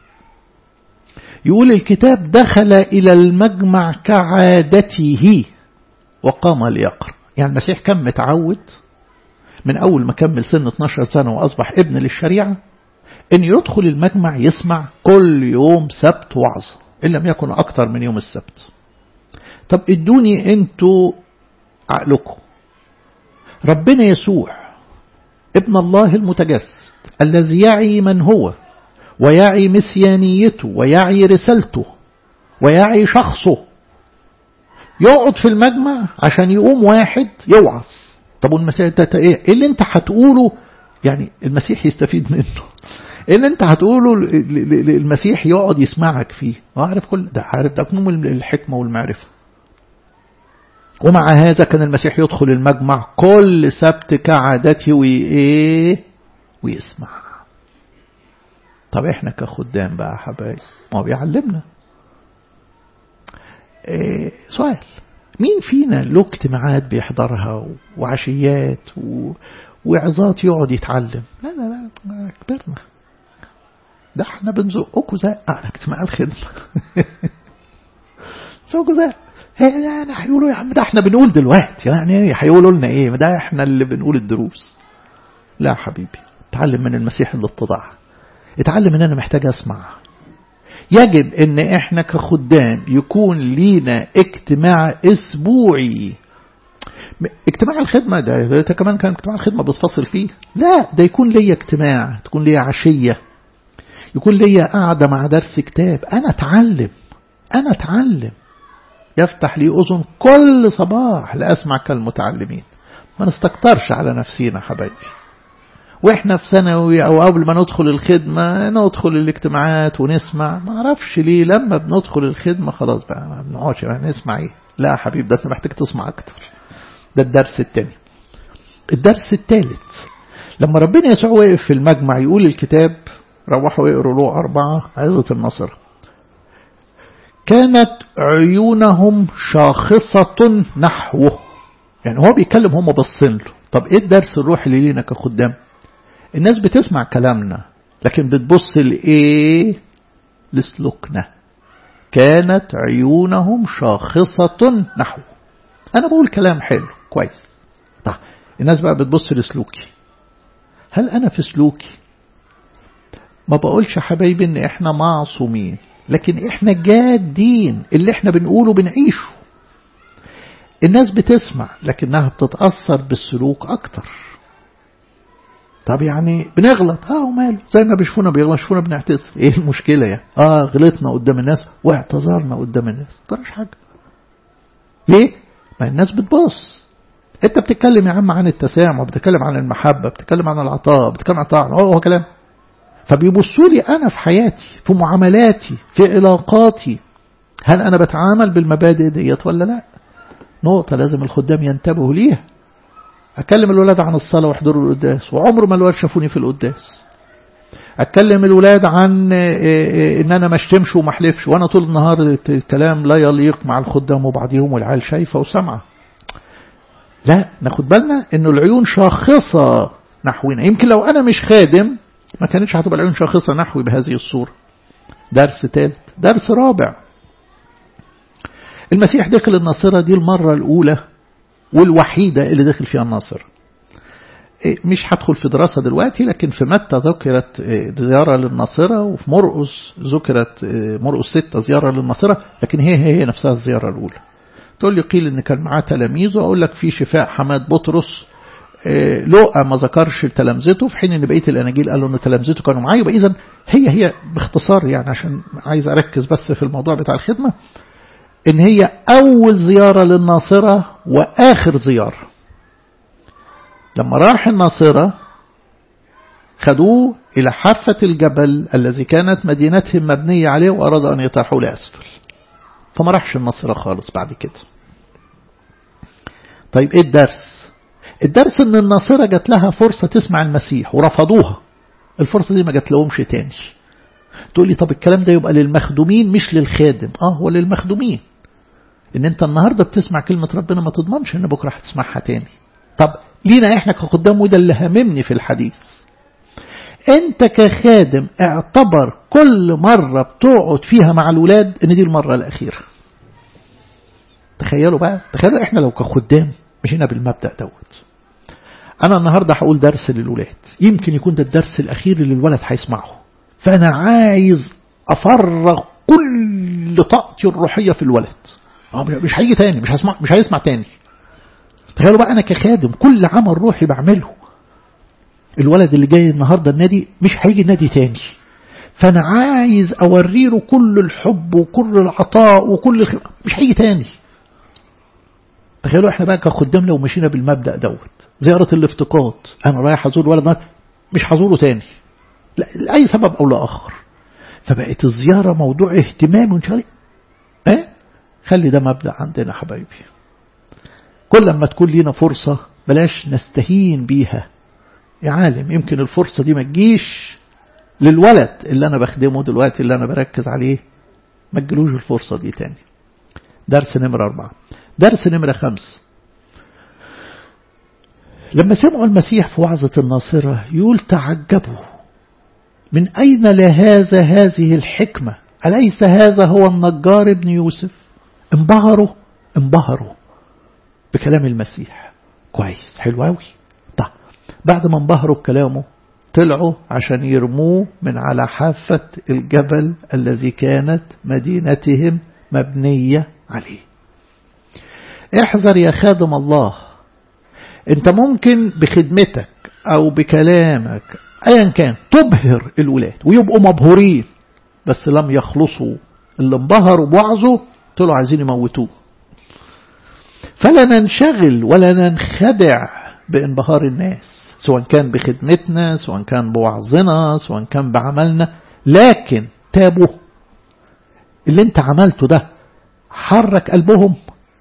يقول الكتاب دخل إلى المجمع كعادته وقام ليقرأ يعني المسيح كان متعود من أول ما كمل سن 12 سنة وأصبح ابن للشريعة إن يدخل المجمع يسمع كل يوم سبت وعظ إن لم يكن أكتر من يوم السبت طب ادوني انتوا عقلكم ربنا يسوع ابن الله المتجسد الذي يعي من هو ويعي مسيانيته ويعي رسالته ويعي شخصه يقعد في المجمع عشان يقوم واحد يوعظ طب والمسيح ايه اللي انت هتقوله يعني المسيح يستفيد منه ايه اللي انت هتقوله المسيح يقعد يسمعك فيه عارف كل ده عارف ده كنوم الحكمة والمعرفة ومع هذا كان المسيح يدخل المجمع كل سبت كعادته وإيه ويسمع طب احنا كخدام بقى حبايب ما هو بيعلمنا إيه سؤال مين فينا له اجتماعات بيحضرها وعشيات و... وعظات يقعد يتعلم لا لا لا كبرنا ده احنا بنزقكم زق على اجتماع الخدمة زقكم زق يعني هيقولوا يا عم ده احنا بنقول دلوقتي يعني ايه هيقولوا لنا ايه ده احنا اللي بنقول الدروس لا حبيبي اتعلم من المسيح الاتضاع اتعلم ان انا محتاج اسمع يجب ان احنا كخدام يكون لينا اجتماع اسبوعي اجتماع الخدمة ده, ده كمان كان اجتماع الخدمة بتفصل فيه لا ده يكون ليا اجتماع تكون ليا عشية يكون ليا قاعدة مع درس كتاب أنا أتعلم أنا أتعلم يفتح لي أذن كل صباح لأسمع كالمتعلمين ما نستكترش على نفسينا حبايبي واحنا في ثانوي او قبل ما ندخل الخدمة ندخل الاجتماعات ونسمع ما اعرفش ليه لما بندخل الخدمة خلاص بقى ما بنقعدش بقى نسمع ايه لا يا حبيب ده انت محتاج تسمع اكتر ده الدرس الثاني الدرس الثالث لما ربنا يسوع وقف في المجمع يقول الكتاب روحوا يقروا له أربعة عظة النصر كانت عيونهم شاخصة نحوه يعني هو بيتكلم هم باصين له طب ايه الدرس الروحي اللي لينا كخدام الناس بتسمع كلامنا لكن بتبص لايه لسلوكنا كانت عيونهم شاخصة نحوه انا بقول كلام حلو كويس طيب الناس بقى بتبص لسلوكي هل انا في سلوكي ما بقولش حبايبي ان احنا معصومين لكن احنا جادين اللي احنا بنقوله بنعيشه الناس بتسمع لكنها بتتأثر بالسلوك أكتر طب يعني بنغلط اه وماله زي ما بيشوفونا بيغلط بيشوفونا بنعتذر ايه المشكلة يعني اه غلطنا قدام الناس واعتذرنا قدام الناس ما حاجة ليه ما الناس بتبص انت بتتكلم يا عم عن التسامح بتتكلم عن المحبة بتتكلم عن العطاء بتتكلم عن الطاعة هو, هو كلام فبيبصوا لي أنا في حياتي في معاملاتي في علاقاتي هل أنا بتعامل بالمبادئ ديت ولا لا نقطة لازم الخدام ينتبهوا ليها أكلم الولاد عن الصلاة واحضروا القداس وعمر ما الولاد شافوني في القداس أتكلم الولاد عن إن أنا ما اشتمش وما احلفش وأنا طول النهار الكلام لا يليق مع الخدام وبعضهم والعيال شايفة وسامعة لا ناخد بالنا إنه العيون شاخصة نحونا يمكن لو أنا مش خادم ما كانتش هتبقى العيون شاخصة نحوي بهذه الصورة درس ثالث درس رابع المسيح دخل الناصرة دي المرة الأولى والوحيدة اللي دخل فيها الناصرة مش هدخل في دراسة دلوقتي لكن في متى ذكرت زيارة للناصرة وفي مرقس ذكرت مرقس ستة زيارة للناصرة لكن هي هي نفسها الزيارة الأولى تقول لي قيل إن كان معاه تلاميذ وأقول لك في شفاء حماد بطرس لوقا ما ذكرش تلامذته في حين ان بقيه الاناجيل قالوا ان تلامذته كانوا معاه يبقى اذا هي هي باختصار يعني عشان عايز اركز بس في الموضوع بتاع الخدمه ان هي اول زياره للناصره واخر زياره لما راح الناصره خدوه الى حافه الجبل الذي كانت مدينتهم مبنيه عليه واراد ان يطرحوا لاسفل فما راحش الناصره خالص بعد كده طيب ايه الدرس الدرس ان الناصرة جات لها فرصة تسمع المسيح ورفضوها الفرصة دي ما جات لهمش تاني تقول لي طب الكلام ده يبقى للمخدومين مش للخادم اه هو للمخدومين ان انت النهاردة بتسمع كلمة ربنا ما تضمنش ان بكرة هتسمعها تاني طب لينا احنا كخدام وده اللي هممني في الحديث انت كخادم اعتبر كل مرة بتقعد فيها مع الولاد ان دي المرة الاخيرة تخيلوا بقى تخيلوا احنا لو كخدام مشينا بالمبدأ دوت أنا النهاردة هقول درس للولاد يمكن يكون ده الدرس الأخير اللي الولد هيسمعه فأنا عايز أفرغ كل طاقتي الروحية في الولد مش هيجي تاني مش هسمع مش هيسمع تاني تخيلوا بقى أنا كخادم كل عمل روحي بعمله الولد اللي جاي النهاردة النادي مش هيجي النادي تاني فأنا عايز أوريله كل الحب وكل العطاء وكل الخ... مش هيجي تاني تخيلوا احنا بقى كخدام لو مشينا بالمبدأ دوت زيارة الافتقاد انا رايح ازور ولد مش هزوره تاني لا لأي سبب او لآخر فبقت الزيارة موضوع اهتمام وانشغال اه خلي ده مبدأ عندنا حبايبي كل ما تكون لينا فرصة بلاش نستهين بيها يا عالم يمكن الفرصة دي ما تجيش للولد اللي انا بخدمه دلوقتي اللي انا بركز عليه ما تجيلوش الفرصة دي تاني درس نمرة أربعة درس نمرة خمس لما سمعوا المسيح في وعظة الناصرة يقول تعجبوا من أين لهذا هذه الحكمة أليس هذا هو النجار ابن يوسف انبهروا انبهروا بكلام المسيح كويس حلو قوي طيب بعد ما انبهروا بكلامه طلعوا عشان يرموه من على حافة الجبل الذي كانت مدينتهم مبنية عليه احذر يا خادم الله انت ممكن بخدمتك او بكلامك ايا كان تبهر الولاد ويبقوا مبهورين بس لم يخلصوا اللي انبهروا بوعظه طلعوا عايزين يموتوه فلا ننشغل ولا ننخدع بانبهار الناس سواء كان بخدمتنا سواء كان بوعظنا سواء كان بعملنا لكن تابوا اللي انت عملته ده حرك قلبهم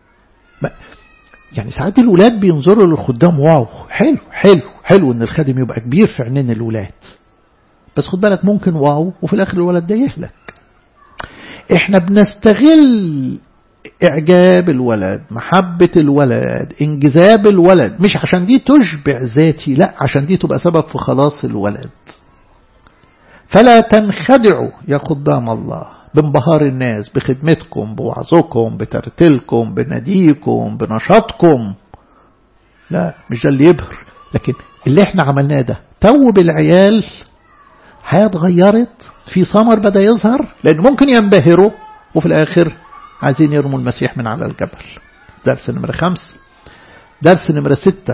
يعني ساعات الولاد بينظروا للخدام واو حلو حلو حلو ان الخادم يبقى كبير في عينين الولاد بس خد بالك ممكن واو وفي الاخر الولد ده يهلك احنا بنستغل اعجاب الولد محبة الولد انجذاب الولد مش عشان دي تشبع ذاتي لا عشان دي تبقى سبب في خلاص الولد فلا تنخدعوا يا خدام الله بانبهار الناس بخدمتكم بوعظكم بترتيلكم بناديكم بنشاطكم لا مش ده اللي يبهر لكن اللي احنا عملناه ده توب العيال حياة اتغيرت في ثمر بدأ يظهر لأن ممكن ينبهروا وفي الآخر عايزين يرموا المسيح من على الجبل درس نمرة خمس درس نمرة ستة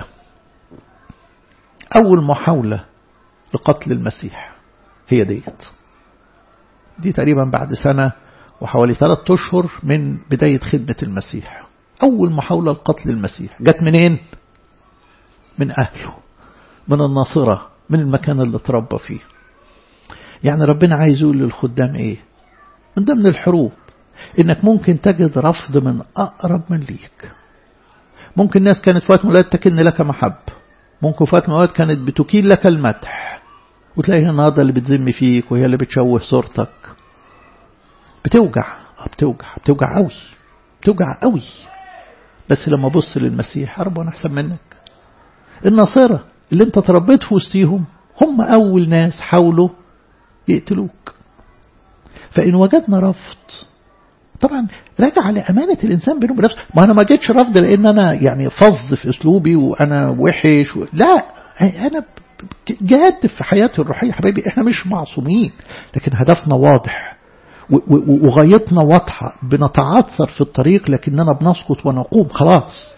أول محاولة لقتل المسيح هي ديت دي تقريبا بعد سنة وحوالي ثلاثة أشهر من بداية خدمة المسيح أول محاولة لقتل المسيح جت منين؟ من أهله من الناصرة من المكان اللي اتربى فيه يعني ربنا عايز يقول للخدام ايه من ضمن الحروب انك ممكن تجد رفض من اقرب من ليك ممكن ناس كانت في وقت من الاوقات تكن لك محب ممكن في وقت من الاوقات كانت بتكيل لك المدح وتلاقي النهارده اللي بتذم فيك وهي اللي بتشوه صورتك بتوجع بتوجع بتوجع قوي بتوجع قوي بس لما بص للمسيح رب انا احسن منك الناصره اللي انت تربيت في وسطيهم هم اول ناس حاولوا يقتلوك فإن وجدنا رفض طبعا راجع لأمانة الإنسان بينه وبين نفسه ما أنا ما جيتش رفض لأن أنا يعني فظ في أسلوبي وأنا وحش و... لا أنا جاد في حياتي الروحية حبايبي إحنا مش معصومين لكن هدفنا واضح وغايتنا واضحة بنتعثر في الطريق لكننا بنسقط ونقوم خلاص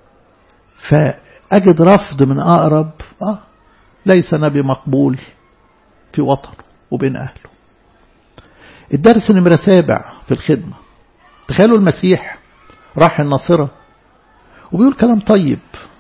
فأجد رفض من أقرب آه ليس نبي مقبول في وطنه وبين أهله الدرس نمرة سابع في الخدمة تخيلوا المسيح راح الناصرة وبيقول كلام طيب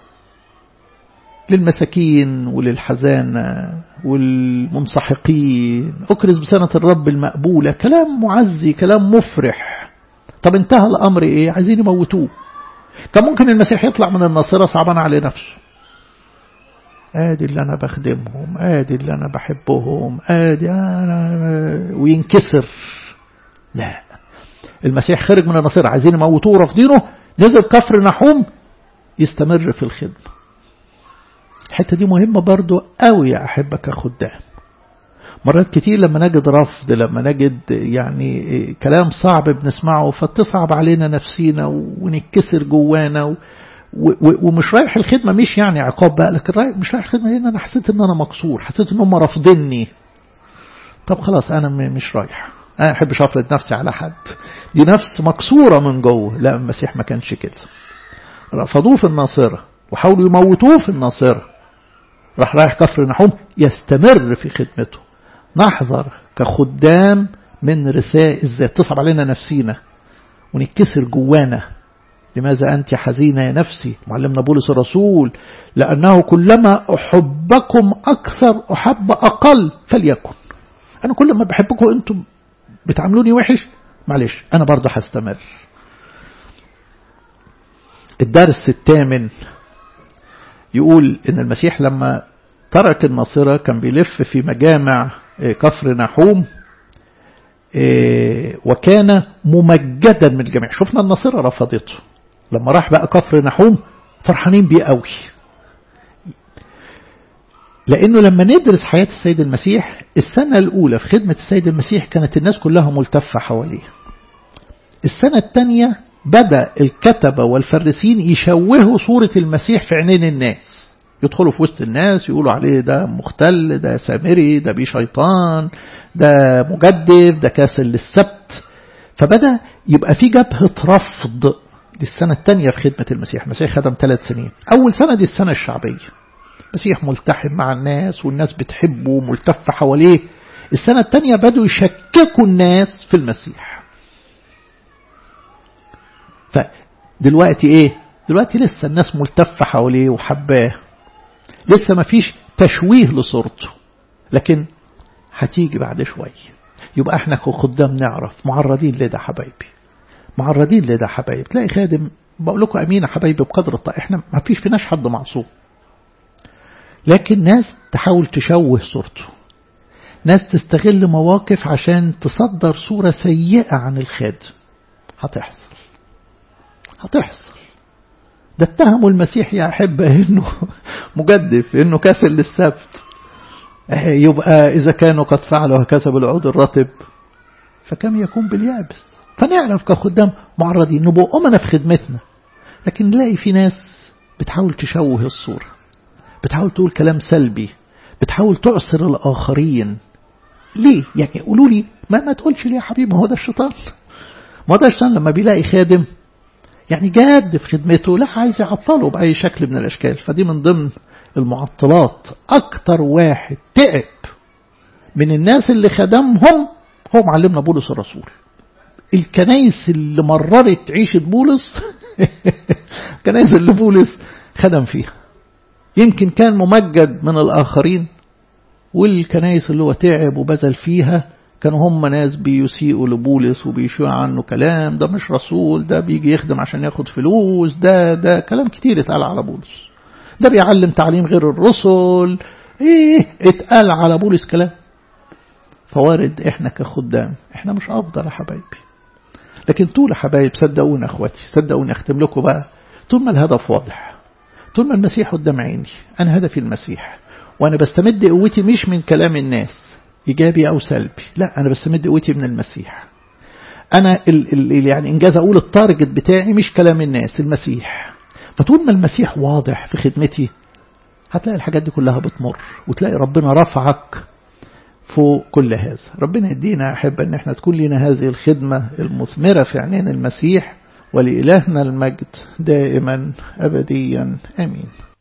للمساكين وللحزانة والمنسحقين أكرز بسنة الرب المقبولة كلام معزي كلام مفرح طب انتهى الأمر إيه عايزين يموتوه كان ممكن المسيح يطلع من الناصرة صعبان عليه نفسه ادي اللي انا بخدمهم ادي اللي انا بحبهم ادي انا وينكسر لا المسيح خرج من النصير عايزين يموتوه رافضينه نزل كفر نحوم يستمر في الخدمة الحتة دي مهمة برضو قوي يا أحبة كخدام مرات كتير لما نجد رفض لما نجد يعني كلام صعب بنسمعه فتصعب علينا نفسينا ونتكسر جوانا و ومش رايح الخدمة مش يعني عقاب بقى لكن رايح مش رايح الخدمة لأن أنا حسيت إن أنا مكسور حسيت إن هم رافضيني طب خلاص أنا مش رايح أنا ما أحبش أفرض نفسي على حد دي نفس مكسورة من جوه لا المسيح ما كانش كده رفضوه في الناصرة وحاولوا يموتوه في الناصرة راح رايح كفر نحوم يستمر في خدمته نحذر كخدام من رثاء الذات تصعب علينا نفسينا ونتكسر جوانا لماذا أنت حزينة يا نفسي معلمنا بولس الرسول لأنه كلما أحبكم أكثر أحب أقل فليكن أنا كل ما بحبكم أنتم بتعاملوني وحش معلش أنا برضه هستمر الدرس الثامن يقول إن المسيح لما ترك الناصرة كان بيلف في مجامع كفر نحوم وكان ممجدا من الجميع شفنا الناصرة رفضته لما راح بقى كفر نحوم فرحانين بيه قوي لأنه لما ندرس حياة السيد المسيح السنة الأولى في خدمة السيد المسيح كانت الناس كلها ملتفة حواليه السنة الثانية بدأ الكتبة والفرسين يشوهوا صورة المسيح في عينين الناس يدخلوا في وسط الناس يقولوا عليه ده مختل ده سامري ده بيه شيطان ده مجدف ده كاسل للسبت فبدأ يبقى في جبهة رفض دي السنة الثانية في خدمة المسيح المسيح خدم ثلاث سنين أول سنة دي السنة الشعبية المسيح ملتحم مع الناس والناس بتحبه وملتفة حواليه السنة الثانية بدوا يشككوا الناس في المسيح فدلوقتي ايه دلوقتي لسه الناس ملتفة حواليه وحباه لسه ما فيش تشويه لصورته لكن هتيجي بعد شوية يبقى احنا كخدام نعرف معرضين لده حبايبي معرضين لده حبايب تلاقي خادم بقول لكم امين حبايبي بقدر الطاقة احنا ما فيش فيناش حد معصوم لكن ناس تحاول تشوه صورته ناس تستغل مواقف عشان تصدر صورة سيئة عن الخادم هتحصل هتحصل ده اتهموا المسيح يا أحبة إنه مجدف إنه كاسل للسبت يبقى إذا كانوا قد فعلوا هكذا بالعود الرطب فكم يكون باليابس فنعرف كخدام معرضين نبقى أمنا في خدمتنا لكن نلاقي في ناس بتحاول تشوه الصورة بتحاول تقول كلام سلبي بتحاول تعصر الآخرين ليه يعني قولوا لي ما ما تقولش ليه يا حبيبي ما هو ده الشيطان ما هو ده الشيطان لما بيلاقي خادم يعني جاد في خدمته لا عايز يعطله بأي شكل من الأشكال فدي من ضمن المعطلات أكتر واحد تعب من الناس اللي خدمهم هو معلمنا بولس الرسول الكنايس اللي مررت عيشة بولس الكنايس اللي بولس خدم فيها يمكن كان ممجد من الآخرين والكنايس اللي هو تعب وبذل فيها كانوا هم ناس بيسيئوا لبولس وبيشوع عنه كلام ده مش رسول ده بيجي يخدم عشان ياخد فلوس ده ده كلام كتير اتقال على بولس ده بيعلم تعليم غير الرسل ايه اتقال على بولس كلام فوارد احنا كخدام احنا مش افضل يا حبايبي لكن طول يا حبايب صدقوني اخواتي صدقوني اختم لكم بقى طول ما الهدف واضح طول ما المسيح قدام عيني انا هدفي المسيح وانا بستمد قوتي مش من كلام الناس ايجابي او سلبي لا انا بستمد قوتي من المسيح انا ال ال يعني انجاز اقول التارجت بتاعي مش كلام الناس المسيح فطول ما المسيح واضح في خدمتي هتلاقي الحاجات دي كلها بتمر وتلاقي ربنا رفعك فوق كل هذا ربنا يدينا أحب أن احنا تكون لنا هذه الخدمة المثمرة في عينين المسيح ولإلهنا المجد دائما أبديا آمين